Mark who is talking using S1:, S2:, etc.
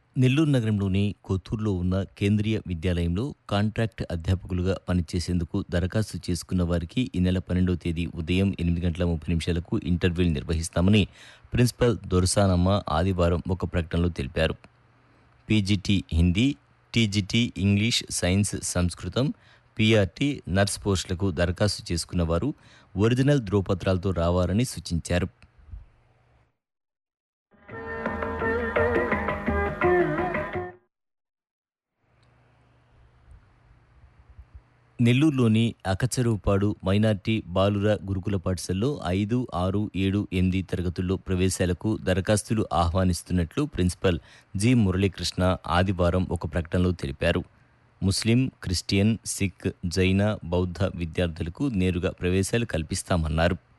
S1: నెల్లూరు నగరంలోని కొత్తూరులో ఉన్న కేంద్రీయ విద్యాలయంలో కాంట్రాక్ట్ అధ్యాపకులుగా పనిచేసేందుకు దరఖాస్తు చేసుకున్న వారికి ఈ నెల పన్నెండవ తేదీ ఉదయం ఎనిమిది గంటల ముప్పై నిమిషాలకు ఇంటర్వ్యూలు నిర్వహిస్తామని ప్రిన్సిపల్ దొరసానమ్మ ఆదివారం ఒక ప్రకటనలో తెలిపారు PGT Hindi TGT English science Samskrutam PRT nurse పోస్టులకు దరఖాస్తు చేసుకున్న వారు ఒరిజినల్ ధ్రువపత్రాలతో రావాలని సూచించారు నెల్లూరులోని అకచరువుపాడు మైనార్టీ బాలుర గురుకుల పాఠశాలలో ఐదు ఆరు ఏడు ఎనిమిది తరగతుల్లో ప్రవేశాలకు దరఖాస్తులు ఆహ్వానిస్తున్నట్లు ప్రిన్సిపల్ జి మురళీకృష్ణ ఆదివారం ఒక ప్రకటనలో తెలిపారు ముస్లిం క్రిస్టియన్ సిక్ జైన బౌద్ధ విద్యార్థులకు నేరుగా ప్రవేశాలు కల్పిస్తామన్నారు